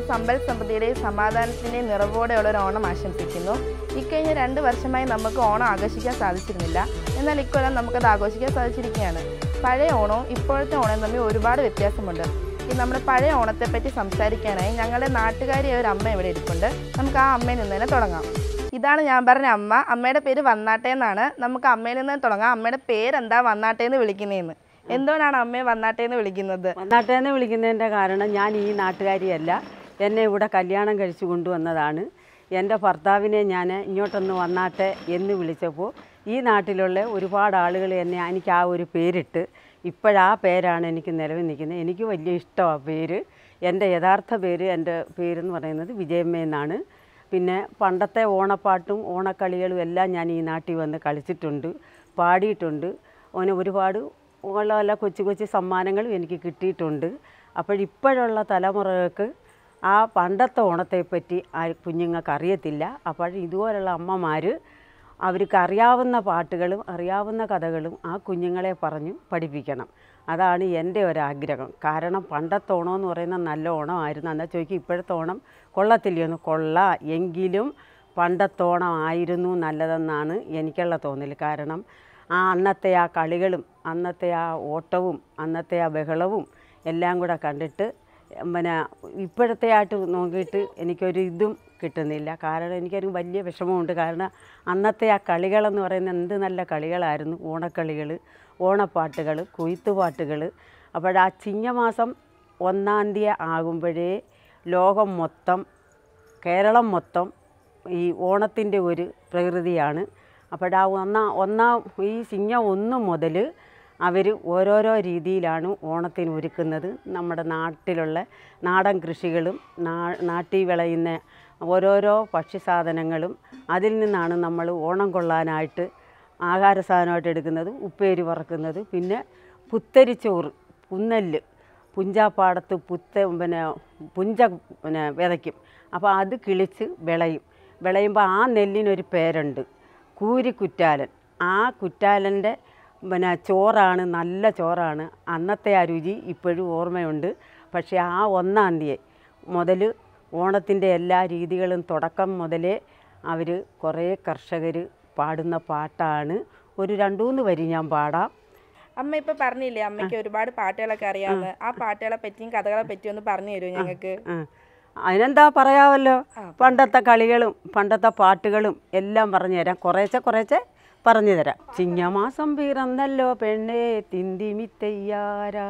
സമ്പൽ സമൃദ്ധിയുടെയും സമാധാനത്തിൻ്റെയും നിറവോടെയുള്ള ഒരു ഓണം ആശംസിക്കുന്നു ഇക്കഴിഞ്ഞ രണ്ട് വർഷമായി നമുക്ക് ഓണം ആഘോഷിക്കാൻ സാധിച്ചിരുന്നില്ല എന്നാൽ ഇക്കൊല്ലം നമുക്കത് ആഘോഷിക്കാൻ സാധിച്ചിരിക്കുകയാണ് പഴയ ഓണവും ഇപ്പോഴത്തെ ഓണവും തമ്മിൽ ഒരുപാട് വ്യത്യാസമുണ്ട് ഈ നമ്മുടെ പഴയ ഓണത്തെപ്പറ്റി സംസാരിക്കാനായി ഞങ്ങളുടെ നാട്ടുകാരിയായ ഒരു അമ്മ ഇവിടെ ഇരിപ്പുണ്ട് നമുക്ക് ആ അമ്മയിൽ നിന്ന് തന്നെ തുടങ്ങാം ഇതാണ് ഞാൻ പറഞ്ഞ അമ്മ അമ്മയുടെ പേര് വന്നാട്ടെ എന്നാണ് നമുക്ക് അമ്മയിൽ നിന്ന് തുടങ്ങാം അമ്മയുടെ പേരെന്താ വന്നാട്ടെ എന്ന് വിളിക്കുന്നതെന്ന് എന്തുകൊണ്ടാണ് അമ്മയെ വന്നാട്ടെ എന്ന് വിളിക്കുന്നത് വന്നാട്ടേന്ന് വിളിക്കുന്നതിൻ്റെ കാരണം ഞാൻ ഈ നാട്ടുകാരിയല്ല എന്നെ ഇവിടെ കല്യാണം കഴിച്ചു കൊണ്ടുവന്നതാണ് എൻ്റെ ഭർത്താവിനെ ഞാൻ ഇങ്ങോട്ടൊന്ന് വന്നാട്ടെ എന്ന് വിളിച്ചപ്പോൾ ഈ നാട്ടിലുള്ള ഒരുപാട് ആളുകൾ എന്നെ എനിക്ക് ആ ഒരു പേരിട്ട് ഇപ്പോഴാ പേരാണ് എനിക്ക് നിലവിൽ നിൽക്കുന്നത് എനിക്ക് വലിയ ഇഷ്ടമാണ് പേര് എൻ്റെ യഥാർത്ഥ പേര് എൻ്റെ പേരെന്ന് പറയുന്നത് വിജയമ്മ എന്നാണ് പിന്നെ പണ്ടത്തെ ഓണപ്പാട്ടും ഓണക്കളികളും എല്ലാം ഞാൻ ഈ നാട്ടിൽ വന്ന് കളിച്ചിട്ടുണ്ട് പാടിയിട്ടുണ്ട് അങ്ങനെ ഒരുപാട് ഉള്ള നല്ല കൊച്ചു കൊച്ചു സമ്മാനങ്ങളും എനിക്ക് കിട്ടിയിട്ടുണ്ട് അപ്പോഴിപ്പോഴുള്ള തലമുറകൾക്ക് ആ പണ്ടത്തെ ഓണത്തെപ്പറ്റി ആ കുഞ്ഞുങ്ങൾക്ക് അറിയത്തില്ല അപ്പോൾ ഇതുപോലുള്ള അമ്മമാർ അവർക്ക് അറിയാവുന്ന പാട്ടുകളും അറിയാവുന്ന കഥകളും ആ കുഞ്ഞുങ്ങളെ പറഞ്ഞു പഠിപ്പിക്കണം അതാണ് എൻ്റെ ഒരാഗ്രഹം കാരണം പണ്ടത്തെ ഓണം എന്ന് പറയുന്നത് നല്ല ഓണമായിരുന്നു എന്നാൽ ചോദിക്കും ഇപ്പോഴത്തെ ഓണം കൊള്ളത്തില്ലെന്ന് കൊള്ള എങ്കിലും പണ്ടത്തെ ഓണം ആയിരുന്നു നല്ലതെന്നാണ് എനിക്കുള്ള തോന്നൽ കാരണം ആ അന്നത്തെ ആ കളികളും അന്നത്തെ ആ ഓട്ടവും അന്നത്തെ ആ ബഹളവും എല്ലാം കൂടെ കണ്ടിട്ട് പിന്നെ ഇപ്പോഴത്തെ ആയിട്ട് നോക്കിയിട്ട് എനിക്കൊരു ഇതും കിട്ടുന്നില്ല കാരണം എനിക്കൊരു വലിയ വിഷമമുണ്ട് കാരണം അന്നത്തെ ആ കളികളെന്ന് പറയുന്നത് എന്ത് നല്ല കളികളായിരുന്നു ഓണക്കളികൾ ഓണപ്പാട്ടുകൾ കൊയ്ത്തുപാട്ടുകൾ അപ്പോഴാ ചിങ്ങമാസം ഒന്നാം തീയതി ആകുമ്പോഴേ ലോകം മൊത്തം കേരളം മൊത്തം ഈ ഓണത്തിൻ്റെ ഒരു പ്രകൃതിയാണ് അപ്പോഴാ ഒന്നാം ഒന്നാം ഈ ചിങ്ങം ഒന്ന് മുതൽ അവർ ഓരോരോ രീതിയിലാണ് ഓണത്തിന് ഒരുക്കുന്നത് നമ്മുടെ നാട്ടിലുള്ള നാടൻ കൃഷികളും നാ നാട്ടിൽ വിളയുന്ന ഓരോരോ ഭക്ഷ്യസാധനങ്ങളും അതിൽ നിന്നാണ് നമ്മൾ ഓണം കൊള്ളാനായിട്ട് ആഹാര സാധനമായിട്ട് എടുക്കുന്നത് ഉപ്പേരി വറക്കുന്നത് പിന്നെ പുത്തരിച്ചോറ് പുന്നല്ല് പുഞ്ചാപ്പാടത്ത് പുത്ത പിന്നെ പുഞ്ച പിന്നെ വിതയ്ക്കും അപ്പോൾ അത് കിളിച്ച് വിളയും വിളയുമ്പോൾ ആ നെല്ലിനൊരു പേരുണ്ട് കൂരിക്കുറ്റാലൻ ആ കുറ്റാലൻ്റെ പിന്നെ ചോറാണ് നല്ല ചോറാണ് അന്നത്തെ ആ രുചി ഇപ്പോഴും ഓർമ്മയുണ്ട് പക്ഷേ ആ ഒന്നാം തീയതി മുതൽ ഓണത്തിൻ്റെ എല്ലാ രീതികളും തുടക്കം മുതലേ അവർ കുറേ കർഷകർ പാടുന്ന പാട്ടാണ് ഒരു രണ്ടു മൂന്ന് വരി ഞാൻ പാടാം അമ്മ ഇപ്പൊ പറഞ്ഞില്ലേ അമ്മയ്ക്ക് ഒരുപാട് പാട്ടുകളൊക്കെ അറിയാമെന്ന് ആ പാട്ടുകളെ പറ്റിയും കഥകളെ പറ്റിയും ഒന്ന് പറഞ്ഞു തരുമോ ഞങ്ങൾക്ക് ആ. അതിനെന്താ പറയാമല്ലോ പണ്ടത്തെ കളികളും പണ്ടത്തെ പാട്ടുകളും എല്ലാം പറഞ്ഞു തരാം കുറേശ്ശെ കുറേശ്ശെ പറഞ്ഞു തരാം ചിങ്ങമാസം പിറന്നല്ലോ പെണ്ണേ തിന്തിമിത്തയ്യാരാ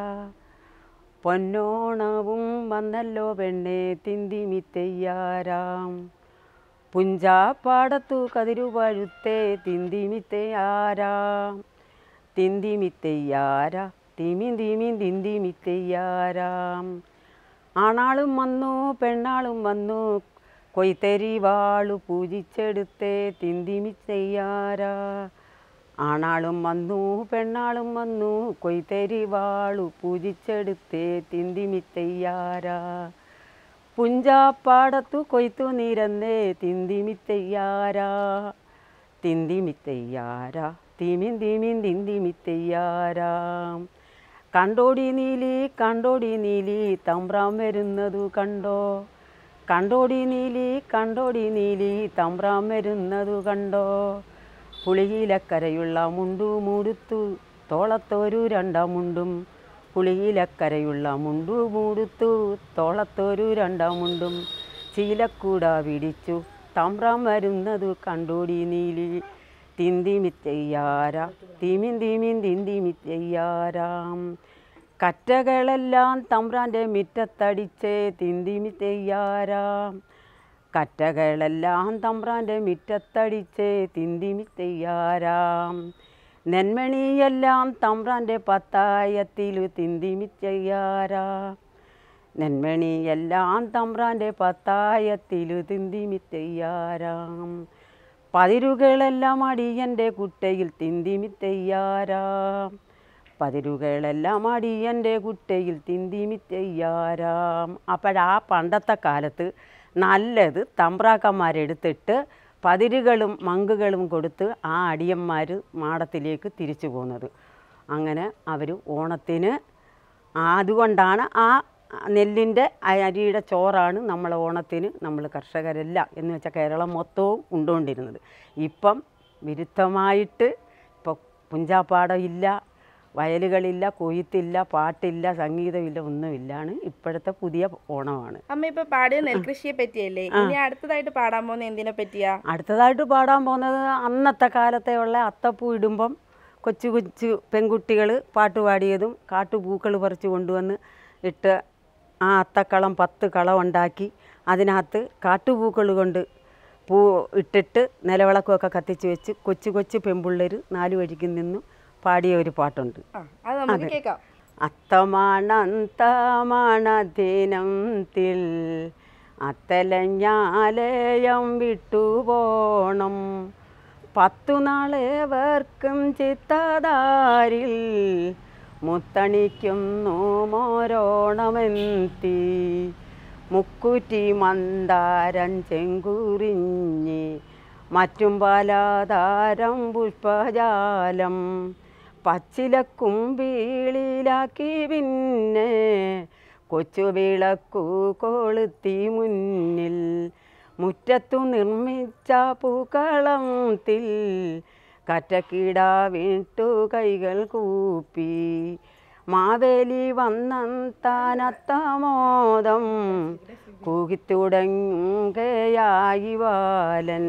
പൊന്നോണവും വന്നല്ലോ പെണ്ണേ തിന്തിമിത്തയ്യാരാം പുഞ്ചാപ്പാടത്തു കതിരുപഴുത്തേ തിന്തിമിത്തയ്യാരാം തിന്തിമിത്തയ്യാര തിമി തിമി തിന്തിമിത്തയ്യാരാം ആണാളും വന്നു പെണ്ണാളും വന്നു കൊയ്ത്തരി വാളു പൂജിച്ചെടുത്തേ തിന്തിമിത്തയ്യാരാ ആണാളും വന്നു പെണ്ണാളും വന്നു കൊയ്ത്തരി വാളു പൂജിച്ചെടുത്തേ തിന്തിമിത്തയ്യാരാ പുഞ്ചാപ്പാടത്തു കൊയ്ത്തു നിരന്നേ തിന്തിമിത്തയ്യാരാ തിന്തിമിത്തയ്യാരാ തിമിൻ തിമിൻ തിന്തിമിത്തയ്യാരാം കണ്ടോടി നീലി കണ്ടോടി നീലി തമ്പ്രാൻ വരുന്നതു കണ്ടോ കണ്ടോടി നീലി കണ്ടോടി നീലി തമ്പ്രാൻ വരുന്നതു കണ്ടോ പുളിയിലക്കരയുള്ള മുണ്ടു മൂടുത്തു തോളത്തൊരു രണ്ടാം മുണ്ടും പുളിയിലക്കരയുള്ള മുണ്ടു മൂടുത്തു തോളത്തൊരു രണ്ടാം മുണ്ടും ചീലക്കൂട പിടിച്ചു തമ്പ്രാൻ വരുന്നതു കണ്ടോടി നീലി തിന്തിമിത്തയ്യാര തിമിൻ തിമിൻ തിന്തിമിത്തയ്യാരാം കറ്റകളെല്ലാം തമ്പ്രാൻ്റെ മിറ്റത്തടിച്ചേ തിന്തിമിത്തയ്യാരാം കറ്റകളെല്ലാം തമ്പ്രാൻ്റെ മിറ്റത്തടിച്ചേ തിന്തിമിത്തയ്യാരാം നെന്മണിയെല്ലാം തമ്പ്രാൻ്റെ പത്തായത്തിലു തിന്തിമിത്തയ്യാരാ നെന്മണിയെല്ലാം തമ്പ്രാൻ്റെ പത്തായത്തിലു തിന്തിമിത്തയ്യാരാം പതിരുകളെല്ലാം അടിയൻ്റെ കുട്ടയിൽ തിന്തിമിത്തയ്യാരാം പതിരുകളെല്ലാം അടിയൻ്റെ കുട്ടയിൽ തിന്തിമിത്തയ്യാരാം അപ്പോഴാ പണ്ടത്തെ കാലത്ത് നല്ലത് തമ്പ്രാക്കന്മാരെടുത്തിട്ട് പതിരുകളും മങ്കുകളും കൊടുത്ത് ആ അടിയന്മാർ മാടത്തിലേക്ക് തിരിച്ചു പോകുന്നത് അങ്ങനെ അവർ ഓണത്തിന് അതുകൊണ്ടാണ് ആ നെല്ലിൻ്റെ അരിയുടെ ചോറാണ് നമ്മളെ ഓണത്തിന് നമ്മൾ കർഷകരെല്ലാം എന്ന് വെച്ചാൽ കേരളം മൊത്തവും ഉണ്ടുകൊണ്ടിരുന്നത് ഇപ്പം വിരുദ്ധമായിട്ട് ഇപ്പോൾ പുഞ്ചാപ്പാടം ഇല്ല വയലുകളില്ല കൊയ്ത്തില്ല പാട്ടില്ല സംഗീതമില്ല ഒന്നുമില്ലാണ് ഇപ്പോഴത്തെ പുതിയ ഓണമാണ് അമ്മ ഇപ്പൊ പാടിയ നെൽകൃഷിയെ പറ്റിയല്ലേ ഇനി അടുത്തതായിട്ട് പാടാൻ പോകുന്ന എന്തിനെ പറ്റിയാ അടുത്തതായിട്ട് പാടാൻ പോകുന്നത് അന്നത്തെ കാലത്തെ ഉള്ള അത്തപ്പൂ ഇടുമ്പം കൊച്ചു കൊച്ചു പെൺകുട്ടികൾ പാട്ട് പാടിയതും കാട്ടുപൂക്കൾ പറിച്ച് കൊണ്ടുവന്ന് ഇട്ട് ആ അത്തക്കളം പത്ത് കളം ഉണ്ടാക്കി അതിനകത്ത് കാട്ടുപൂക്കൾ കൊണ്ട് പൂ ഇട്ടിട്ട് നിലവിളക്കുമൊക്കെ കത്തിച്ച് വെച്ച് കൊച്ചു കൊച്ചു പെൺപിള്ളേർ നാലു വഴിക്ക് നിന്നും പാടിയ ഒരു പാട്ടുണ്ട് ആ അത് നമുക്ക് കേൾക്കാം അത്തമണന്തമണദിനത്തിൽ അത്തലഞ്ഞാലയം വിട്ടുപോണം പത്തു നാളേവർക്കും ചിത്തതാരിൽ മുത്തണിക്കുന്നു മോരോണമെത്തി മുക്കുറ്റി മന്ദാരം ചെങ്കുറിഞ്ഞി മറ്റും പലതാരം പുഷ്പജാലം പച്ചിലക്കുമ്പീളിലാക്കി പിന്നെ കൊച്ചു വിളക്കു കൊളുത്തി മുന്നിൽ മുറ്റത്തു നിർമ്മിച്ച പൂക്കളത്തിൽ കറ്റക്കിടാവിട്ടു കൈകൾ കൂപ്പി മാവേലി വന്നത്താനത്തമോദം കൂകിത്തുടങ്ങുകയായി ബാലൻ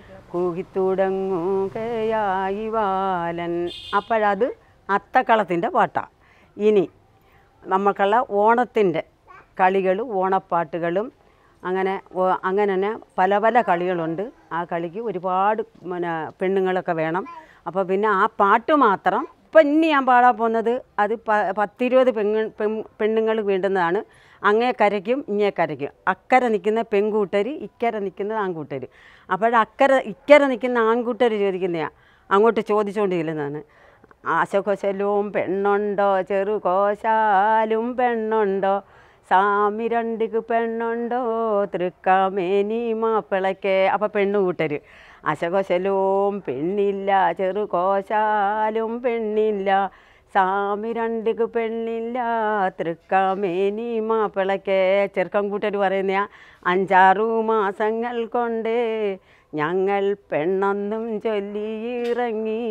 കൂകിത്തുടങ്ങുകയായി ബാലൻ അപ്പോഴത് അത്തക്കളത്തിൻ്റെ പാട്ടാണ് ഇനി നമുക്കുള്ള ഓണത്തിൻ്റെ കളികൾ ഓണപ്പാട്ടുകളും അങ്ങനെ ഓ- അങ്ങനെ തന്നെ പല പല കളികളുണ്ട് ആ കളിക്ക് ഒരുപാട് പിന്നെ പെണ്ണുങ്ങളൊക്കെ വേണം അപ്പോൾ പിന്നെ ആ പാട്ട് മാത്രം ഇപ്പം ഇനി ഞാൻ പാടാൻ പോകുന്നത് അത് പ പത്തിരുപത് പെണ്ണ് പെൺ പെണ്ണുങ്ങൾ വേണ്ടുന്നതാണ് അങ്ങേ കരയ്ക്കും ഇങ്ങേ കരയ്ക്കും അക്കരെ നിൽക്കുന്ന പെൺകൂട്ടർ ഇക്കരെ നിൽക്കുന്നത് ആൺകൂട്ടർ അപ്പോൾ അക്കരെ ഇക്കരെ നിൽക്കുന്ന ആൺകൂട്ടർ ചോദിക്കുന്നതാണ് അങ്ങോട്ട് ചോദിച്ചുകൊണ്ടിരുന്നതാണ് ആശകോശലും പെണ്ണുണ്ടോ ചെറുകോശാലും പെണ്ണുണ്ടോ സാമി രണ്ടിക്ക് പെണ്ണുണ്ടോ തൃക്കാമേനി മാപ്പിളയ്ക്ക് അപ്പം പെണ്ണ് കൂട്ടർ അശകോശലും പെണ്ണില്ല ചെറുകോശാലും പെണ്ണില്ല സാമി രണ്ടിക്ക് പെണ്ണില്ല തൃക്കാമേനി മാപ്പിളയ്ക്ക് ചെറുക്കം കൂട്ടർ പറയുന്ന അഞ്ചാറു മാസങ്ങൾ കൊണ്ട് ഞങ്ങൾ പെണ്ണൊന്നും ചൊല്ലിയിറങ്ങി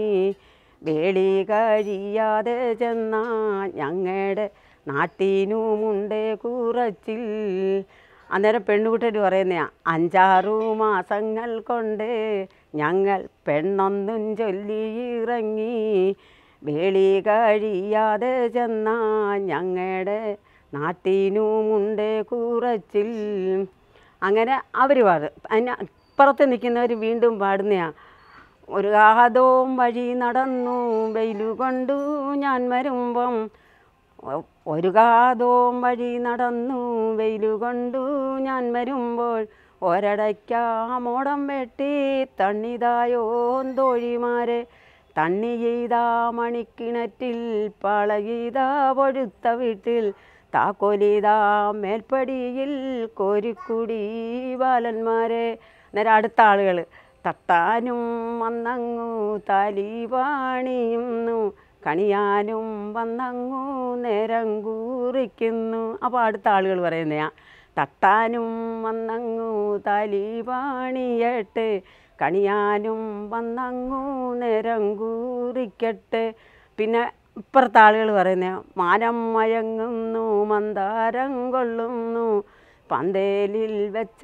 വേളി കഴിയാതെ ചെന്ന ഞങ്ങളുടെ നാട്ടിനുമുണ്ട് കുറച്ചിൽ അന്നേരം പെണ്ണുകുട്ടർ പറയുന്ന അഞ്ചാറു മാസങ്ങൾ കൊണ്ട് ഞങ്ങൾ പെണ്ണൊന്നും ചൊല്ലിയിറങ്ങി വേളി കഴിയാതെ ചെന്ന ഞങ്ങളുടെ നാട്ടിനുമുണ്ട് കുറച്ചിൽ അങ്ങനെ അവർ പാടും അതിന് ഇപ്പുറത്ത് നിൽക്കുന്നവർ വീണ്ടും പാടുന്നതാണ് ഒരു ആദവും വഴി നടന്നു വെയിലു കൊണ്ടു ഞാൻ വരുമ്പം ഒ- ഒരു കാതവും വഴി നടന്നു വെയിലു കൊണ്ടു ഞാൻ വരുമ്പോൾ ഒരടയ്ക്കാമോടം വെട്ടി തണ്ണിതായോ തോഴിമാരെ തണ്ണി ചെയ്ത മണിക്കിണറ്റിൽ പളകീത പൊഴുത്ത വീട്ടിൽ താക്കോലിതാ മേൽപ്പടിയിൽ കോരിക്കുടി ബാലന്മാരെ നേരെ അടുത്ത ആളുകൾ തട്ടാനും വന്നങ്ങു താലി പാണിയുന്നു കണിയാനും വന്നങ്ങു നേരം കൂറിക്കുന്നു അപ്പോൾ അടുത്ത ആളുകൾ പറയുന്നയാ തട്ടാനും വന്നങ്ങു താലി പാണിയട്ടെ കണിയാനും വന്നങ്ങു നേരം കൂറിക്കട്ടെ പിന്നെ ഇപ്പുറത്തെ ആളുകൾ പറയുന്ന മാനം മയങ്ങുന്നു മന്ദാരം കൊള്ളുന്നു പന്തേലിൽ വെച്ച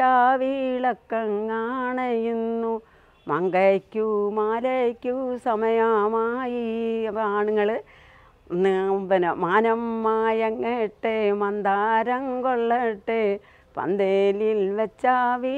വിളക്കങ്ങാണയുന്നു മങ്കയ്ക്കു മാലയ്ക്കു സമയമായി അപ്പോൾ ആണുങ്ങൾ പിന്നെ മാനം മായങ്ങട്ടെ മന്ദാരം കൊള്ളട്ടെ പന്തേലിൽ വെച്ച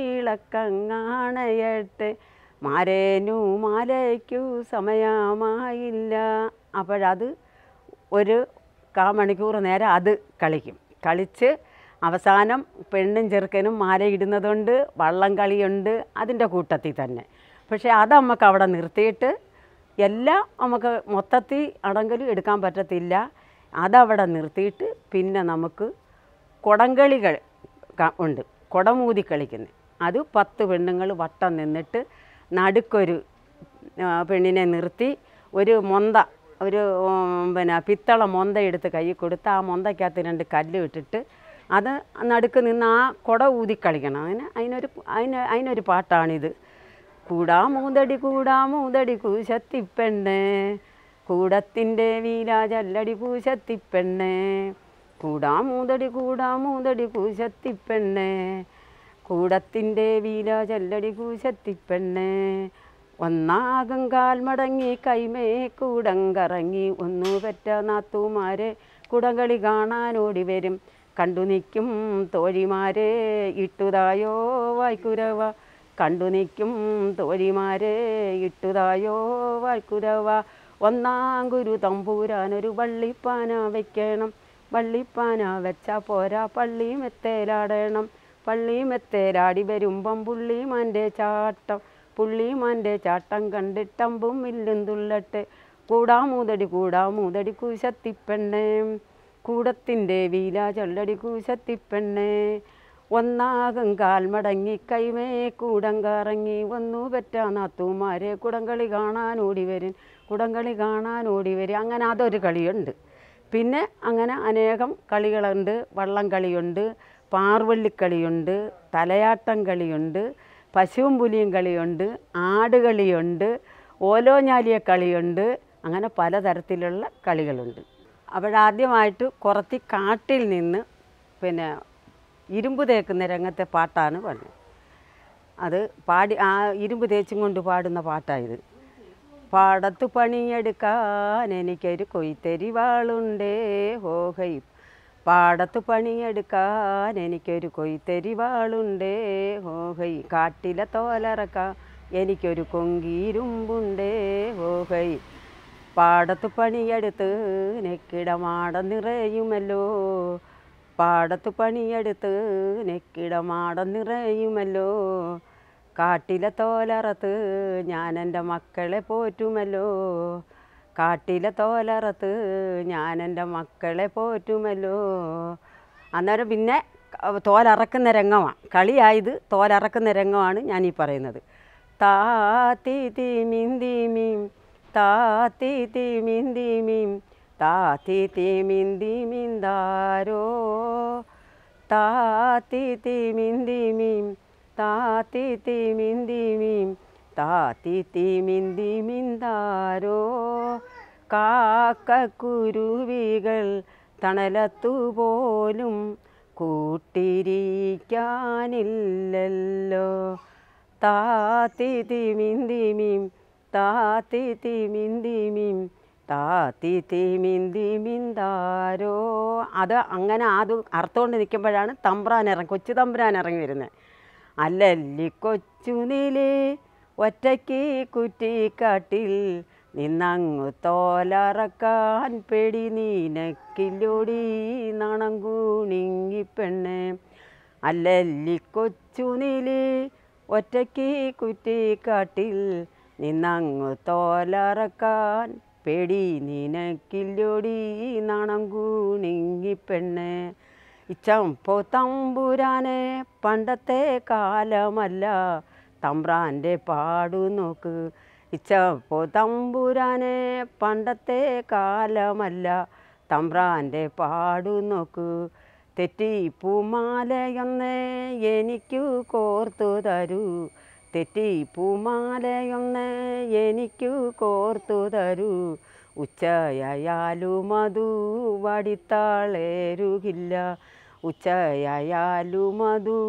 വിളക്കങ്ങാണയട്ടെ മാരേനു മാലയ്ക്കു സമയമായില്ല അപ്പോഴത് ഒരു കാമണിക്കൂർ നേരം അത് കളിക്കും കളിച്ച് അവസാനം പെണ്ണും ചെറുക്കനും മാല ഇടുന്നതുകൊണ്ട് വള്ളം കളിയുണ്ട് അതിൻ്റെ കൂട്ടത്തിൽ തന്നെ പക്ഷേ അത് നമുക്ക് അവിടെ നിർത്തിയിട്ട് എല്ലാം നമുക്ക് മൊത്തത്തിൽ അടങ്കലും എടുക്കാൻ പറ്റത്തില്ല അതവിടെ നിർത്തിയിട്ട് പിന്നെ നമുക്ക് കുടംകളികൾ ക- ഉണ്ട് കുടമൂതി കളിക്കുന്നത് അത് പത്ത് പെണ്ണുങ്ങൾ വട്ടം നിന്നിട്ട് നടുക്കൊരു ആ, പെണ്ണിനെ നിർത്തി ഒരു മൊന്ത ഒരു ഉം, പിന്നെ പിത്തള മൊന്ത എടുത്ത് കൈ കൊടുത്ത് ആ മൊന്തയ്ക്കകത്ത് രണ്ട് കല്ല് ഇട്ടിട്ട് അത് നടുക്ക് നിന്ന് ആ കുട ഊതി കളിക്കണം അതിന് അതിനൊരു അതിന് അതിനൊരു പാട്ടാണിത് കൂടാ മൂതടി കൂടാ മൂതടി കൂശത്തിപ്പെണ്ണേ കൂടത്തിൻ്റെ വീരാജല്ലടി പൂശത്തിപ്പെണ്ണേ കൂടാ മൂതടി കൂടാ മൂതടി കൂശത്തിപ്പെണ്ണേ കൂടത്തിൻ്റെ വീരാജല്ലടി പൂശത്തിപ്പെണ്ണേ ഒന്നാകം കാൽ മടങ്ങി കൈമേ കൂടങ്കറങ്ങി ഒന്നു പെറ്റ നാത്തുമാരെ കുടകളി കാണാനോടി വരും കണ്ടു നിൽക്കും തോഴിമാരെ ഇട്ടുതായോ വായ്ക്കുരവ കണ്ടു നിൽക്കും തോഴിമാരെ ഇട്ടുതായോ വായ്ക്കുരവ ഒന്നാം ഗുരു തമ്പൂരാനൊരു വള്ളിപ്പാന വയ്ക്കണം വള്ളിപ്പാന വെച്ചാ പോരാ പള്ളി മെത്തേലാടണം പള്ളി മെത്തേലാടി വരുമ്പം പുള്ളിമാൻ്റെ ചാട്ടം പുള്ളിമാൻ്റെ ചാട്ടം കണ്ടിട്ടമ്പും വില്ലും തുള്ളട്ടെ കൂടാ മൂതടി കൂടാ മൂതടി കൂശത്തിപ്പെണ്ണേ കൂടത്തിൻ്റെ വീല ചൊല്ലടി കൂശത്തിപ്പെണ്ണേ ഒന്നാകം കാൽ മടങ്ങി കൈമേ കൂടം കറങ്ങി ഒന്നു പെറ്റ നാത്തുമാരെ കുടംകളി കാണാൻ ഓടി വരും കുടംകളി കാണാൻ ഓടി വരും അങ്ങനെ അതൊരു കളിയുണ്ട് പിന്നെ അങ്ങനെ അനേകം കളികളുണ്ട് വള്ളം കളിയുണ്ട് പാർവള്ളിക്കളിയുണ്ട് തലയാട്ടം കളിയുണ്ട് പശുവും പുലിയും കളിയുണ്ട് ആടുകളിയുണ്ട് ഓലോഞ്ഞാലിയ കളിയുണ്ട് അങ്ങനെ പലതരത്തിലുള്ള കളികളുണ്ട് അപ്പോഴാദ്യമായിട്ട് കുറത്തി കാട്ടിൽ നിന്ന് പിന്നെ ഇരുമ്പ് തേക്കുന്ന രംഗത്തെ പാട്ടാണ് പാടുന്നത് അത് പാടി ആ ഇരുമ്പ് തേച്ചും കൊണ്ട് പാടുന്ന പാട്ടായത് പാടത്ത് പണിയെടുക്കാൻ എനിക്കൊരു കൊയ്ത്തരി വാളുണ്ടേ ഹോഹൈ പാടത്ത് പണിയെടുക്കാൻ എനിക്കൊരു കൊയ്ത്തരി വാളുണ്ടേ ഹോഹൈ കാട്ടിലെ തോലറക്കാൻ എനിക്കൊരു കൊങ്കീരുമ്പുണ്ടേ ഹോഹൈ പാടത്ത് പണിയെടുത്ത് നെക്കിടമാടം നിറയുമല്ലോ പാടത്ത് പണിയെടുത്ത് നെക്കിടമാടം നിറയുമല്ലോ കാട്ടിലെ തോലറത്ത് ഞാൻ എൻ്റെ മക്കളെ പോറ്റുമല്ലോ കാട്ടിലെ തോലറത്ത് ഞാൻ എൻ്റെ മക്കളെ പോറ്റുമല്ലോ അന്നേരം പിന്നെ ക- തോലറക്കുന്ന രംഗമാണ് കളിയായത് തോലറക്കുന്ന രംഗമാണ് ഞാൻ ഈ പറയുന്നത് താ തീ തീ മിന്തി മീം താ തീ തീ മിന്തി മീം താ തീ തീ മിന്തി മിന്താരോ താ തീ തീ മിന്തി മീം താ തീ തീ മിന്തി മീം താ തീ തീ മിന്തി മിന്താരോ കാക്കക്കുരുവികൾ തണലത്തു പോലും കൂട്ടിരിക്കാനില്ലല്ലോ താത്തി തിമിന്തി മീം താത്തി തിമിന്തി മീം താത്തി തിമിന്തി മിന്താരോ അത് അങ്ങനെ അത് അർത്ഥം നിൽക്കുമ്പോഴാണ് തമ്പ്രാൻ ഇറങ്ങി കൊച്ചു തമ്പ്രാൻ ഇറങ്ങി വരുന്നത് അല്ലല്ലി കൊച്ചു നീലേ ഒറ്റയ്ക്ക് കുറ്റിക്കാട്ടിൽ നിന്നങ്ങു തോലറക്കാൻ പെടി നീനക്കില്ലോടി നാണം കൂണിങ്ങി പെണ്ണെ അല്ലല്ലി കൊച്ചു നീലേ ഒറ്റയ്ക്ക് കുറ്റിക്കാട്ടിൽ നിന്നങ്ങു തോലറക്കാൻ പെടി നിനക്കില്ലോടി നാണം കൂണിങ്ങി പെണ്ണെ ഇച്ചമ്പോ തമ്പുരാനെ പണ്ടത്തെ കാലമല്ല തമ്പ്രാൻ്റെ പാടു നോക്ക് ഇച്ചപ്പോ തമ്പുരാനെ പണ്ടത്തെ കാലമല്ല തമ്പ്രാൻ്റെ പാടു നോക്ക് തെറ്റി പൂമാലയൊന്ന് എനിക്കു കോർത്തു തരൂ തെറ്റി പൂമാലയൊന്ന് എനിക്കു കോർത്തു തരൂ ഉച്ചയായാലും അതു വടിത്താളേരുകില്ല ഉച്ചയായാലും അതു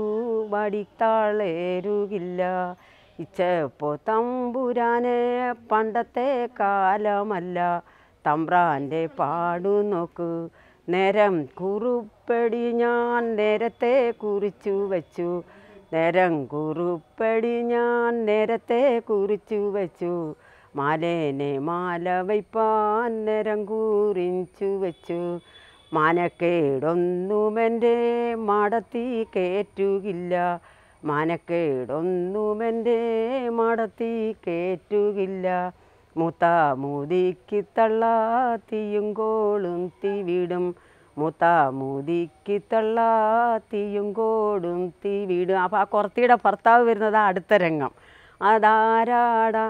വടിത്താളേരുകില്ല ഇച്ചപ്പോ തമ്പുരാനെ പണ്ടത്തെ കാലമല്ല തമ്പ്രാൻ്റെ പാടു നോക്ക് നേരം കുറുപ്പടി ഞാൻ നേരത്തെ കുറിച്ചു വച്ചു നേരം കുറുപ്പടി ഞാൻ നേരത്തെ കുറിച്ചു വച്ചു മാലേനെ മാല വയ്പ്പാൻ നേരം കൂറിച്ചു വെച്ചു മാനക്കേടൊന്നുമെൻ്റെ മാടത്തി കയറ്റുകില്ല മാനക്കേടൊന്നുമെൻ്റെ മാടത്തി കയറ്റുകില്ല മൂത്ത മൂതിക്ക് തള്ള തീയും കോളും തീവിടും മൂത്ത മൂതിക്ക് തള്ള തീയും കോടും തീവിടും അപ്പോൾ ആ കുറത്തിയുടെ ഭർത്താവ് വരുന്നത് അടുത്ത രംഗം അതാരാടാ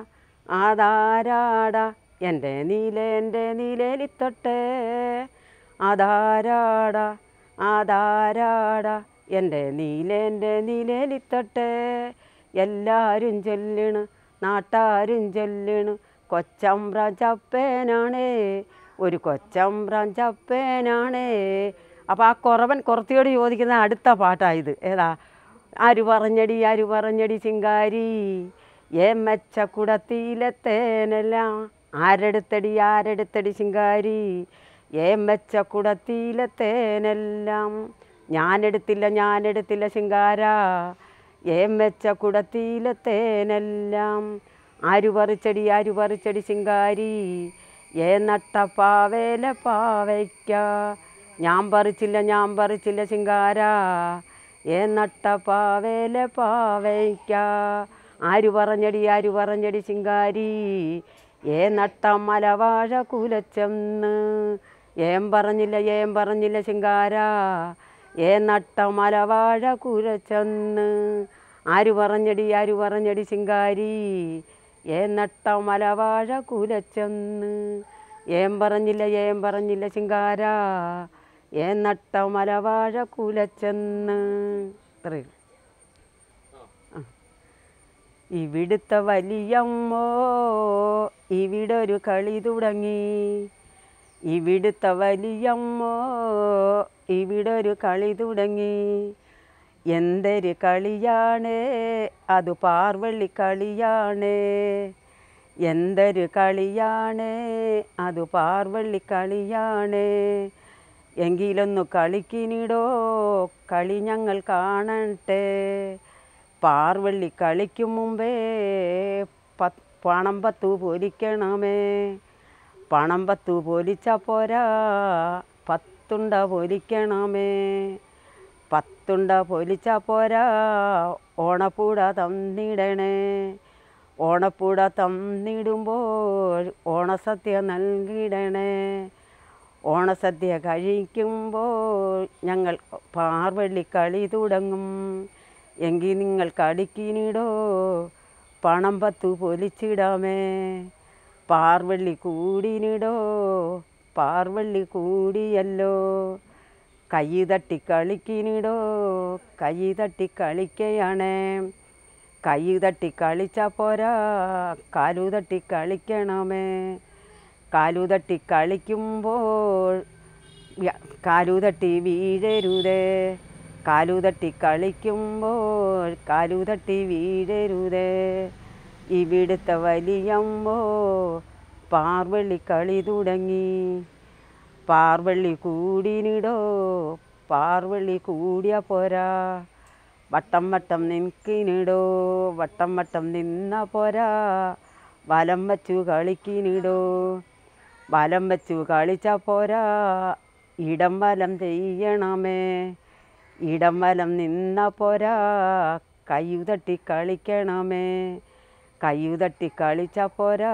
അതാരാടാ എൻ്റെ നീല എൻ്റെ നീലേലിത്തൊട്ടേ അതാരാടാ ആധാരാട എൻ്റെ നീലേൻ്റെ നീലേലിത്തട്ടെ എല്ലാവരും ചൊല്ലണ് നാട്ടാരും ചൊല്ലണ് കൊച്ചമ്പ്രാൻ ചപ്പേനാണേ ഒരു കൊച്ചമ്പ്രാൻ ചപ്പേനാണേ അപ്പോൾ ആ കുറവൻ കുറത്തിയോട് ചോദിക്കുന്ന അടുത്ത പാട്ടായത് ഏതാ ആര് പറഞ്ഞടി ആര് പറഞ്ഞടി ചിങ്കാരി ഏ മെച്ച കുടത്തിയിലെത്തേനെല്ലാം ആരെടുത്തടി ആരെടുത്തടി ചിങ്കാരി ഏ മെച്ച കുടത്തിയിലെത്തേനെല്ലാം ഞാനെടുത്തില്ല ഞാനെടുത്തില്ല ശിങ്കാര ഏ മെച്ച കുടത്തിയിലെത്തേനെല്ലാം ആരു പറിച്ചടി ആരു പറിച്ചടി ശിങ്കാരി ഏ നട്ട പാവേല പാവയ്ക്ക ഞാൻ പറിച്ചില്ല ഞാൻ പറിച്ചില്ല ശിങ്കാര ഏ നട്ട പാവേല പാവയ്ക്ക ആരു പറഞ്ഞടി ആരു പറഞ്ഞടി ശിങ്കാരി ഏ നട്ട മലവാഴ കുലച്ചെന്ന് ഏം പറഞ്ഞില്ല ഏം പറഞ്ഞില്ല ശിങ്കാര ഏ നട്ട മലവാഴ കുലച്ചെന്ന് ആരു പറഞ്ഞടി ആരു പറഞ്ഞടി ശിങ്കാരി ഏ നട്ട മലവാഴ കുലച്ചെന്ന് ഏം പറഞ്ഞില്ല ഏം പറഞ്ഞില്ല ശിങ്കാര ഏ നട്ട മലവാഴ കുലച്ചെന്ന് ഇത്രയും ഇവിടുത്തെ വലിയമ്മോ ഇവിടെ ഒരു കളി തുടങ്ങി ഇവിടുത്തെ വലിയമ്മോ ഇവിടെ ഒരു കളി തുടങ്ങി എന്തൊരു കളിയാണ് അത് പാർവള്ളി കളിയാണ് എന്തൊരു കളിയാണ് അത് പാർവള്ളി കളിയാണ് എങ്കിലൊന്നു കളിക്കിനിടോ കളി ഞങ്ങൾ കാണട്ടെ പാർവള്ളി കളിക്കും മുമ്പേ പത്ത് പണം പത്തു പൊലിക്കണമേ പണം പത്തു പൊലിച്ച പോരാ പത്തുണ്ട പൊലിക്കണമേ പത്തുണ്ട പൊലിച്ച പോരാ ഓണപ്പൂട തന്നിടണേ ഓണപ്പൂട തന്നിടുമ്പോൾ ഓണസദ്യ നൽകിടണേ ഓണസദ്യ കഴിക്കുമ്പോൾ ഞങ്ങൾ പാർവള്ളി കളി തുടങ്ങും എങ്കിൽ നിങ്ങൾ കളിക്കിനിടോ പണം പത്തു പൊലിച്ചിടാമേ പാർവള്ളി കൂടിനിടോ പാർവള്ളി കൂടിയല്ലോ കൈ തട്ടി കളിക്കിനിടോ കൈ തട്ടി കളിക്കയാണേ കൈ തട്ടി കളിച്ചാൽ പോരാ കാലു തട്ടി കളിക്കണമേ കാലു തട്ടി കളിക്കുമ്പോൾ വ്യ- കാലു തട്ടി വീഴരുതേ കാലു തട്ടി കളിക്കുമ്പോൾ കാലു തട്ടി വീഴരുതേ ഇവിടുത്തെ വലിയമ്മോ പാർവള്ളി കളി തുടങ്ങി പാർവള്ളി കൂടിനിടോ പാർവള്ളി കൂടിയ പോരാ വട്ടം വട്ടം നിൽക്കിനിടോ വട്ടം വട്ടം നിന്ന പോരാ വലം വച്ചു കളിക്കിനിടോ വലം വച്ചു കളിച്ച പോരാ ഇടം വലം ചെയ്യണമേ ഇടം വലം നിന്ന പോരാ കയ്യു തട്ടി കളിക്കണമേ കയ്യു തട്ടി കളിച്ച പോരാ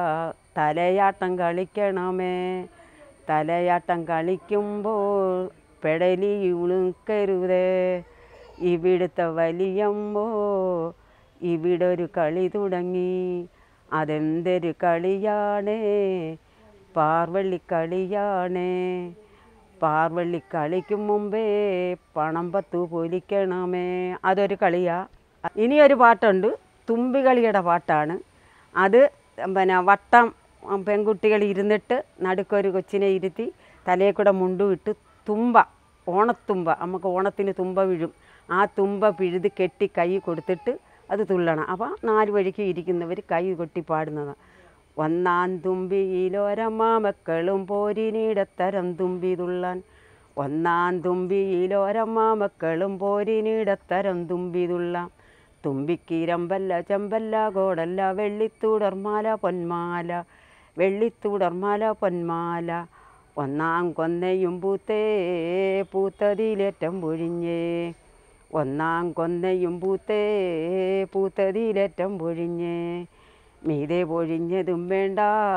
തലയാട്ടം കളിക്കണമേ തലയാട്ടം കളിക്കുമ്പോൾ പെടലി ഉളുക്കരുതേ ഇവിടുത്തെ വലിയമ്മോ ഇവിടെ ഒരു കളി തുടങ്ങി അതെന്തൊരു കളിയാണേ പാർവള്ളി കളിയാണേ പാർവള്ളി കളിക്കും മുമ്പേ പണം പത്തു പൊലിക്കണമേ അതൊരു കളിയാ ഇനിയൊരു പാട്ടുണ്ട് തുമ്പികളിയുടെ പാട്ടാണ് അത് പിന്നെ വട്ടം പെൺകുട്ടികൾ ഇരുന്നിട്ട് നടുക്കൊരു കൊച്ചിനെ ഇരുത്തി തലയിൽ കൂടെ മുണ്ടും ഇട്ട് തുമ്പ ഓണത്തുമ്പ നമുക്ക് ഓണത്തിന് തുമ്പ വീഴും ആ തുമ്പ പിഴുത് കെട്ടി കൈ കൊടുത്തിട്ട് അത് തുള്ളണം അപ്പോൾ നാല് വഴിക്ക് ഇരിക്കുന്നവർ കൈ കൊട്ടി പാടുന്നതാണ് ഒന്നാം തുമ്പിയിലോരമ്മാമക്കളും പോരിനിടത്തരം തുമ്പി തുള്ളാൻ ഒന്നാം തുമ്പിയിലോരമ്മാമക്കളും പോരിനിടത്തരം തുമ്പി തുള്ളാം തുമ്പിക്കീരമ്പല്ല ചെമ്പല്ല കോടല്ല വെള്ളിത്തൂടർമാല പൊന്മാല വെള്ളിത്തൂടർമാല പൊന്മാല ഒന്നാം കൊന്നയും പൂത്തേ പൂത്തതിലേറ്റം പൊഴിഞ്ഞേ ഒന്നാം കൊന്നയും പൂത്തേ പൂത്തതിലേറ്റം പൊഴിഞ്ഞേ മീതെ പൊഴിഞ്ഞതും വേണ്ട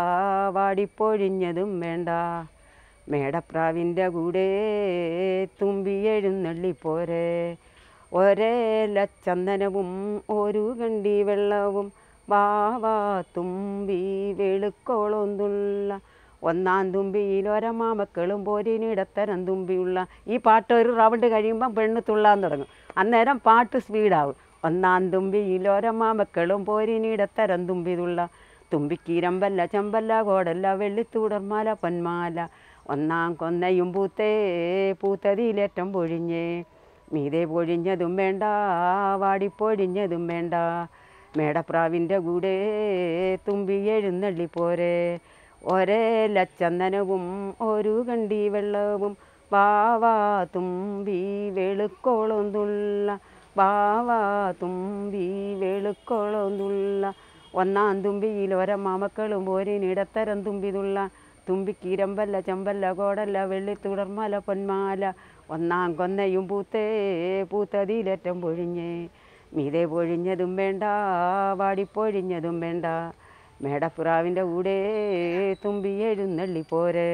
വാടിപ്പൊഴിഞ്ഞതും വേണ്ട മേടപ്രാവിൻ്റെ കൂടെ തുമ്പി എഴുന്നള്ളിപ്പോരെ ഒരേല ചന്ദനവും ഒരു കണ്ടി വെള്ളവും വാവാ തുമ്പി വെളുക്കോളൊന്തുള്ള ഒന്നാം തുമ്പിയിലൊരമാമക്കളും പോരിനിടത്തരം തുമ്പിയുള്ള ഈ പാട്ട് ഒരു റൗണ്ട് കഴിയുമ്പം പെണ്ണ് തുള്ളാൻ തുടങ്ങും അന്നേരം പാട്ട് സ്പീഡാവും ഒന്നാം തുമ്പിയിലൊരമാമക്കളും പോരിനിടത്തരം തുമ്പിതുള്ള തുമ്പിക്കീരമ്പല്ല ചമ്പല്ല കോടല്ല വെള്ളിത്തൂടർമാല പൊന്മാല ഒന്നാം കൊന്നയും പൂത്തേ പൂത്തതിയിലേറ്റം പൊഴിഞ്ഞേ മീതെ പൊഴിഞ്ഞതും വേണ്ട വാടിപ്പൊഴിഞ്ഞതും വേണ്ട മേടപ്രാവിൻ്റെ കൂടെ തുമ്പി എഴുന്നള്ളിപ്പോരെ ഒരേ ലച്ചന്ദനവും ഒരു കണ്ടി വെള്ളവും വാവാ തുമ്പി വെളുക്കോളം തുള്ള വാവാ തുമ്പി വെളുക്കോളം തുള്ള ഒന്നാം തുമ്പിയിൽ ഒരമാമക്കളും പോരിനിടത്തരം തുമ്പിതുള്ള തുമ്പിക്കീരമ്പല്ല ചമ്പല്ല കോടല്ല വെള്ളിത്തുടർമാല പൊന്മാല ഒന്നാം കൊന്നയും പൂത്തേ പൂത്തതിയിലേറ്റം പൊഴിഞ്ഞേ മീതെ പൊഴിഞ്ഞതും വേണ്ട വാടിപ്പൊഴിഞ്ഞതും വേണ്ട മേടപ്പുറാവിൻ്റെ കൂടെ തുമ്പി എഴുന്നള്ളി പോരെ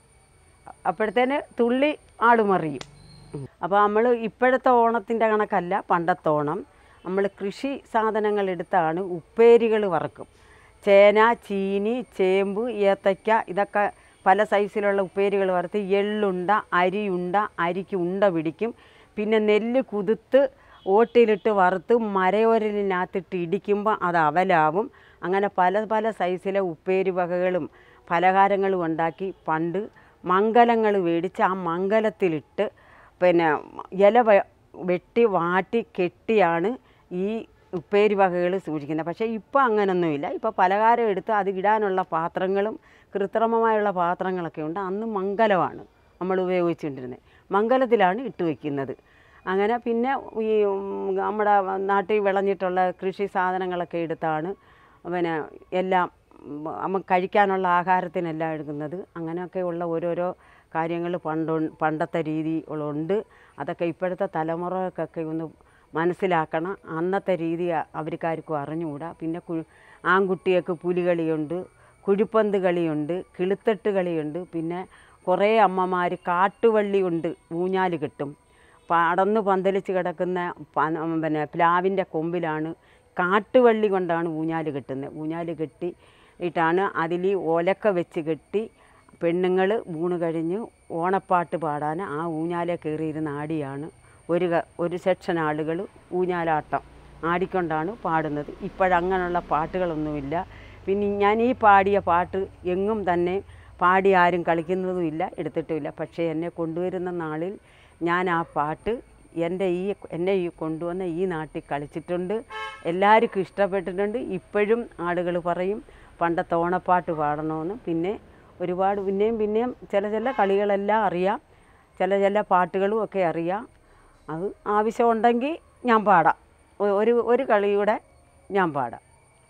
അപ്പോഴത്തേന് തുള്ളി ആടുമറിയും അപ്പോൾ നമ്മൾ ഇപ്പോഴത്തെ ഓണത്തിൻ്റെ കണക്കല്ല പണ്ടത്തെ ഓണം നമ്മൾ കൃഷി സാധനങ്ങൾ എടുത്താണ് ഉപ്പേരികൾ വറക്കും ചേന ചീനി ചേമ്പ് ഏത്തയ്ക്ക ഇതൊക്കെ പല സൈസിലുള്ള ഉപ്പേരികൾ വറുത്ത് എള്ളുണ്ട അരിയുണ്ട അരിക്ക് ഉണ്ട പിടിക്കും പിന്നെ നെല്ല് കുതിർത്ത് ഓട്ടിലിട്ട് വറുത്ത് മരയോരലിനകത്തിട്ട് ഇടിക്കുമ്പോൾ അത് അവലാവും അങ്ങനെ പല പല സൈസിലെ ഉപ്പേരി വകകളും പലഹാരങ്ങളും ഉണ്ടാക്കി പണ്ട് മംഗലങ്ങൾ മേടിച്ച് ആ മംഗലത്തിലിട്ട് പിന്നെ ഇല വ- വെട്ടി വാട്ടി കെട്ടിയാണ് ഈ ഉപ്പേരി വകകൾ സൂക്ഷിക്കുന്നത് പക്ഷേ ഇപ്പോൾ അങ്ങനൊന്നുമില്ല ഇപ്പോൾ പലഹാരം എടുത്ത് അത് ഇടാനുള്ള പാത്രങ്ങളും കൃത്രിമമായുള്ള പാത്രങ്ങളൊക്കെ ഉണ്ട് അന്ന് മംഗലമാണ് നമ്മൾ ഉപയോഗിച്ചുകൊണ്ടിരുന്നത് മംഗലത്തിലാണ് ഇട്ട് വയ്ക്കുന്നത് അങ്ങനെ പിന്നെ ഈ ഉം, നമ്മുടെ നാട്ടിൽ വിളഞ്ഞിട്ടുള്ള കൃഷി സാധനങ്ങളൊക്കെ എടുത്താണ് പിന്നെ എല്ലാം ഉം, നമുക്ക് കഴിക്കാനുള്ള ആഹാരത്തിനെല്ലാം എടുക്കുന്നത് അങ്ങനെയൊക്കെയുള്ള ഓരോരോ കാര്യങ്ങൾ പണ്ട് പണ്ടത്തെ രീതികളുണ്ട് അതൊക്കെ ഇപ്പോഴത്തെ തലമുറക്കൊക്കെ ഒന്ന് മനസ്സിലാക്കണം അന്നത്തെ രീതി അവർക്കാർക്കും അറിഞ്ഞുകൂടാ പിന്നെ കു ആൺകുട്ടിയൊക്കെ പുലികളിയുണ്ട് കുഴിപ്പന്ത് കളിയുണ്ട് കിളുത്തട്ട് കളിയുണ്ട് പിന്നെ കുറേ അമ്മമാർ കാട്ടുവള്ളി കൊണ്ട് ഊഞ്ഞാൽ കെട്ടും പടന്ന് പന്തലിച്ച് കിടക്കുന്ന പന- പിന്നെ പ്ലാവിൻ്റെ കൊമ്പിലാണ് കാട്ടുവള്ളി കൊണ്ടാണ് ഊഞ്ഞാൽ കെട്ടുന്നത് ഊഞ്ഞാൽ കെട്ടി ഇട്ടാണ് അതിൽ ഒലക്ക വെച്ച് കെട്ടി പെണ്ണുങ്ങൾ ഊണ് കഴിഞ്ഞ് ഓണപ്പാട്ട് പാടാൻ ആ ഊഞ്ഞാലെ കയറിയിരുന്ന് ആടിയാണ് ഒരു ക- ഒരു സെക്ഷൻ ആളുകൾ ഊഞ്ഞാലാട്ടം ആടിക്കൊണ്ടാണ് പാടുന്നത് ഇപ്പോഴങ്ങനെയുള്ള പാട്ടുകളൊന്നുമില്ല പിന്നെ ഞാൻ ഈ പാടിയ പാട്ട് എങ്ങും തന്നെ പാടി ആരും കളിക്കുന്നതുമില്ല എടുത്തിട്ടുമില്ല പക്ഷേ എന്നെ കൊണ്ടുവരുന്ന നാളിൽ ഞാൻ ആ പാട്ട് എൻ്റെ ഈ എന്നെ ഈ കൊണ്ടുവന്ന ഈ നാട്ടിൽ കളിച്ചിട്ടുണ്ട് എല്ലാവർക്കും ഇഷ്ടപ്പെട്ടിട്ടുണ്ട് ഇപ്പോഴും ആളുകൾ പറയും പണ്ടത്തെ ഓണപ്പാട്ട് പാടണമെന്ന് പിന്നെ ഒരുപാട് പിന്നെയും പിന്നെയും ചില ചില കളികളെല്ലാം അറിയാം ചില ചില പാട്ടുകളും ഒക്കെ അറിയാം അത് ആവശ്യമുണ്ടെങ്കിൽ ഞാൻ പാടാം ഒ- ഒരു ഒരു കളിയുടെ ഞാൻ പാടാം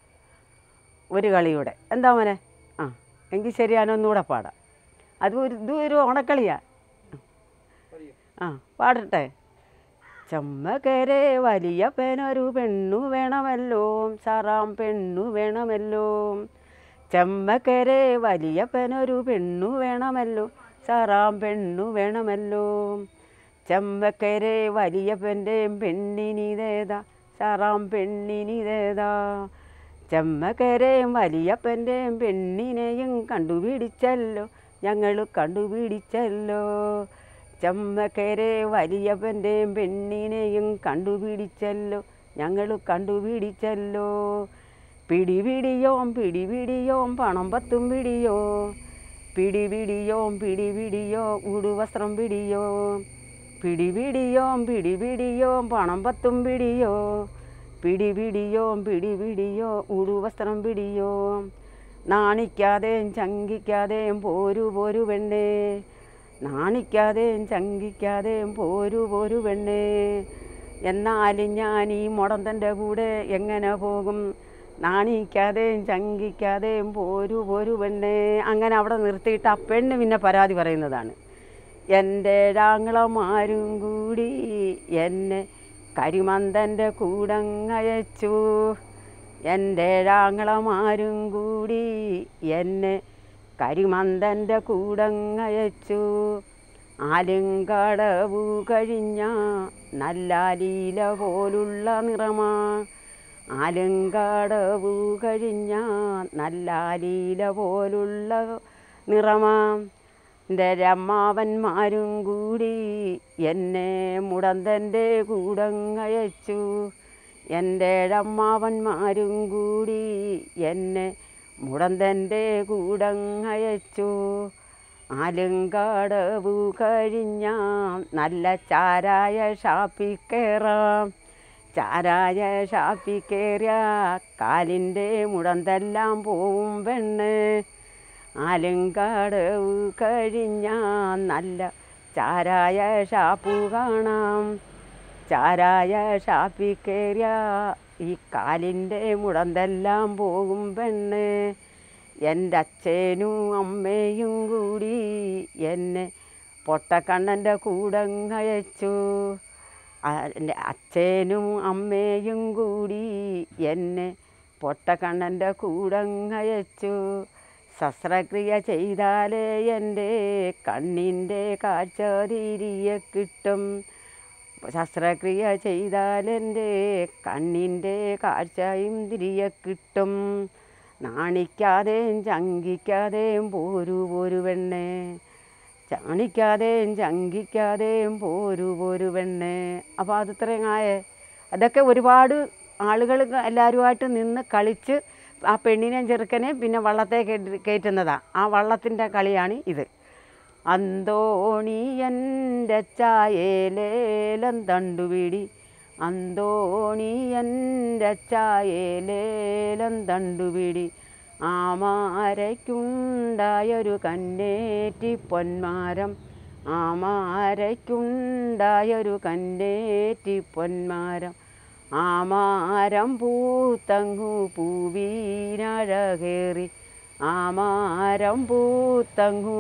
ഒരു കളിയുടെ എന്താ മോനെ ആ എങ്കിൽ ശരി ഞാനൊന്നുകൂടെ പാടാം അത് ഒരു ഇത് ഒരു ഓണക്കളിയാണ് ആ പാടട്ടെ ചമ്മകരെ വലിയ പെനൊരു പെണ്ണു വേണമല്ലോ സാറാം പെണ്ണു വേണമല്ലോ ചെമ്മക്കരെ വലിയ പെനൊരു പെണ്ണു വേണമല്ലോ സാറാം പെണ്ണു വേണമല്ലോ ചെമ്മക്കരെ വലിയ പെൻ്റെയും പെണ്ണിനിതേതാ സാറാം പെണ്ണിനിതേതാ ചെമ്മക്കരയും വലിയപ്പൻ്റെയും പെണ്ണിനെയും കണ്ടുപിടിച്ചല്ലോ ഞങ്ങൾ കണ്ടുപിടിച്ചല്ലോ ചെമ്മക്കരെ വലിയപ്പൻ്റെയും പെണ്ണിനെയും കണ്ടുപിടിച്ചല്ലോ ഞങ്ങൾ കണ്ടുപിടിച്ചല്ലോ പിടിപിടിയോം പിടിപിടിയോം പണം പത്തും പിടിയോ പിടിപിടിയോം പിടിപിടിയോ ഉടുവസ്ത്രം പിടിയോ പിടിപിടിയോം പിടിപിടിയോം പണം പത്തും പിടിയോ പിടിപിടിയോം പിടിപിടിയോ ഉടുവസ്ത്രം പിടിയോ നാണിക്കാതെയും ചങ്കിക്കാതെയും പോരു പോരു പെണ്ണേ നാണിക്കാതെയും ചങ്കിക്കാതെയും പോരു പോരു പെണ്ണേ എന്നാലും ഞാൻ ഈ മുടന്തൻ്റെ കൂടെ എങ്ങനെ പോകും നാണിക്കാതെയും ചങ്കിക്കാതെയും പോരു പോരു പെണ്ണേ അങ്ങനെ അവിടെ നിർത്തിയിട്ട് ആ പെണ്ണ് പിന്നെ പരാതി പറയുന്നതാണ് എൻ്റെ രാങ്ങളമാരും കൂടി എന്നെ കരിമന്തൻ്റെ കൂടങ്ങയച്ചു എൻ്റെ രാങ്ങളമാരും കൂടി എന്നെ കരിമന്തൻ്റെ കൂടങ്ങയച്ചു ആലുംകടവു കഴിഞ്ഞ നല്ല ലീല പോലുള്ള നിറമാ ആലുംകടവു കഴിഞ്ഞ നല്ല ലീല പോലുള്ള നിറമാം എൻ്റെ രമ്മാവന്മാരും കൂടി എന്നെ മുടന്തൻ്റെ കൂടങ്ങയച്ചു എൻ്റെ അമ്മാവന്മാരും കൂടി എന്നെ മുടന്തൻ്റെ കൂടങ്ങയച്ചു ആലുങ്കാടവു കഴിഞ്ഞാം നല്ല ചാരായ ഷാപ്പിൽ കയറാം ചാരായ ഷാപ്പിൽ കയറിയ കാലിൻ്റെ മുടന്തെല്ലാം പോവും പെണ്ണ് ആലുങ്കാടവ് കഴിഞ്ഞാൽ നല്ല ചാരായ ഷാപ്പു കാണാം ചാരായ ഷാപ്പിൽ കയറിയ ഈ കാലിൻ്റെ മുടന്തെല്ലാം പോകും പെണ്ണ് എൻ്റെ അച്ഛനും അമ്മയും കൂടി എന്നെ പൊട്ടക്കണ്ണൻ്റെ കൂടങ്ങയച്ചു എൻ്റെ അച്ഛനും അമ്മയും കൂടി എന്നെ പൊട്ടക്കണ്ണൻ്റെ കൂടങ്ങയച്ചു ശസ്ത്രക്രിയ ചെയ്താലേ എൻ്റെ കണ്ണിൻ്റെ കാഴ്ച തിരികെ കിട്ടും ശസ്ത്രക്രിയ ചെയ്താലെൻ്റെ കണ്ണിൻ്റെ കാഴ്ചയും തിരികെ കിട്ടും നാണിക്കാതെയും ചങ്കിക്കാതെയും പോരു പോരു പെണ്ണേ ചാണിക്കാതെയും ചങ്കിക്കാതെയും പോരു പോരു പെണ്ണേ അപ്പോൾ അത് ഇത്രയും ആയേ അതൊക്കെ ഒരുപാട് ആളുകൾ എല്ലാവരുമായിട്ട് നിന്ന് കളിച്ച് ആ പെണ്ണിനെയും ചെറുക്കനെ പിന്നെ വള്ളത്തെ കയറ്റുന്നതാണ് ആ വള്ളത്തിൻ്റെ കളിയാണ് ഇത് അന്തോണി എൻ്റെ ചായേലേലം തണ്ടുപിടി അന്തോണി എൻ്റെ ചായേലേലം തണ്ടുപിടി ആമാരയ്ക്കുണ്ടായൊരു കന്നേറ്റി പൊന്മാരം ആമാരയ്ക്കുണ്ടായൊരു കന്നേറ്റി പൊന്മാരം ആമാരം പൂത്തങ്ങു പൂവീനഴകേറി ആമാരം പൂത്തങ്ങു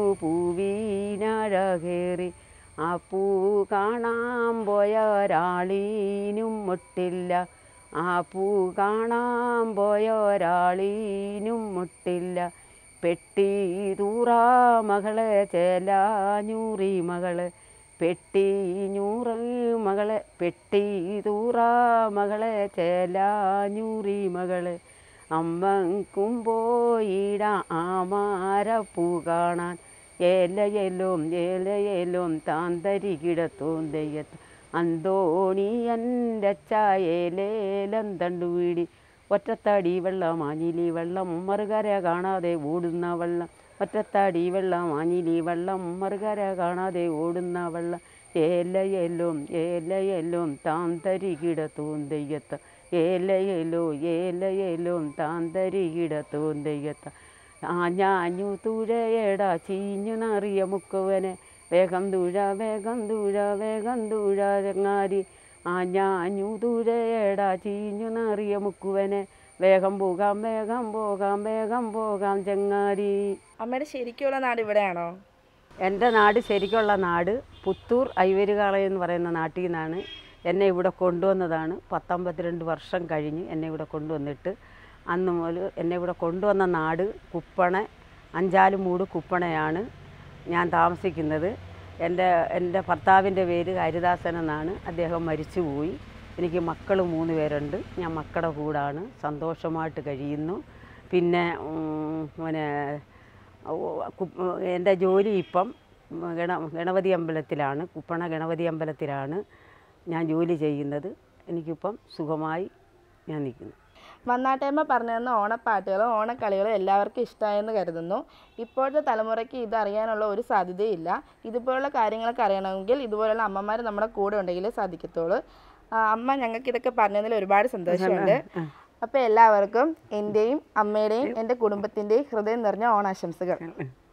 പൂവീനഴകേറി ആ പൂ കാണാൻ പോയ ഒരാളീനും മുട്ടില്ല ആ പൂ കാണാൻ പോയ ഒരാളീനും മുട്ടില്ല പെട്ടി തൂറാ മകളെ ചേലാഞ്ഞൂറി മകളെ പെട്ടി ഞൂറ് മകളെ പെട്ടി തൂറാ മകളെ ചേലാഞ്ഞൂറി മകളെ അമ്മക്കും പോയിട ആമാരപ്പൂ കാണാൻ ഏലയലും ഏലയലും താന്തരികിടത്തോം ദയ്യത്ത് അന്തോണി എൻ്റെ ചായേലേലം തണ്ടുവീടി ഒറ്റത്തടി വെള്ളം ആഞ്ഞിലി വെള്ളം മറുകര കാണാതെ ഓടുന്ന വെള്ളം ഒറ്റത്തടി വെള്ളം ആഞ്ഞിലി വെള്ളം മറുകര കാണാതെ ഓടുന്ന വെള്ളം ഏലയലും ഏലയലും താന്തരികിടത്തോം ദയ്യത്ത് ഏലയലോ ഏലയലും താന്തരികിടത്തോം ദയ്യത്ത് ആ ഞാഞ്ഞു തുഴയടാ ചീഞ്ഞു നറിയ മുക്കുവനെ വേഗം തുഴ വേഗം തുഴ വേഗം തുഴ ചങ്ങാതി ആ ഞാഞ്ഞു തുഴയടാ ചീഞ്ഞു നറിയ മുക്കുവനെ വേഗം പോകാം വേഗം പോകാം വേഗം പോകാം ചങ്ങാതി അമ്മയുടെ ശരിക്കുള്ള നാട് ഇവിടെയാണോ എൻ്റെ നാട് ശരിക്കുള്ള നാട് പുത്തൂർ ഐവരുകാള എന്ന് പറയുന്ന നാട്ടിൽ നിന്നാണ് എന്നെ ഇവിടെ കൊണ്ടുവന്നതാണ് പത്തൊമ്പത്തിരണ്ട് വർഷം കഴിഞ്ഞ് എന്നെ ഇവിടെ കൊണ്ടുവന്നിട്ട് അന്ന് മുതൽ എന്നെ ഇവിടെ കൊണ്ടുവന്ന നാട് കുപ്പണ അഞ്ചാലുമൂട് കുപ്പണയാണ് ഞാൻ താമസിക്കുന്നത് എൻ്റെ എൻ്റെ ഭർത്താവിൻ്റെ പേര് ഹരിദാസൻ എന്നാണ് അദ്ദേഹം മരിച്ചുപോയി എനിക്ക് മക്കൾ മൂന്ന് പേരുണ്ട് ഞാൻ മക്കളുടെ കൂടാണ് സന്തോഷമായിട്ട് കഴിയുന്നു പിന്നെ ഉം, പിന്നെ ഓ, കു- എൻ്റെ ജോലി ഇപ്പം ഗണ ഗണപതി അമ്പലത്തിലാണ് കുപ്പണ ഗണപതി അമ്പലത്തിലാണ് ഞാൻ ജോലി ചെയ്യുന്നത് എനിക്കിപ്പം സുഖമായി ഞാൻ നിൽക്കുന്നു മന്നാട്ടേമ്മ പറഞ്ഞു തന്ന ഓണപ്പാട്ടുകളും ഓണക്കളികളും എല്ലാവർക്കും ഇഷ്ടമായെന്ന് കരുതുന്നു ഇപ്പോഴത്തെ തലമുറയ്ക്ക് ഇത് അറിയാനുള്ള ഒരു സാധ്യതയില്ല ഇതുപോലുള്ള കാര്യങ്ങളൊക്കെ അറിയണമെങ്കിൽ ഇതുപോലുള്ള അമ്മമാർ നമ്മുടെ കൂടെ ഉണ്ടെങ്കിലേ സാധിക്കത്തുള്ളൂ ആ, അമ്മ ഞങ്ങൾക്ക് ഇതൊക്കെ പറഞ്ഞതിൽ ഒരുപാട് സന്തോഷമുണ്ട് അപ്പോൾ എല്ലാവർക്കും എൻ്റെയും അമ്മയുടെയും എൻ്റെ കുടുംബത്തിൻ്റെയും ഹൃദയം നിറഞ്ഞ ഓണാശംസകൾ ഉം.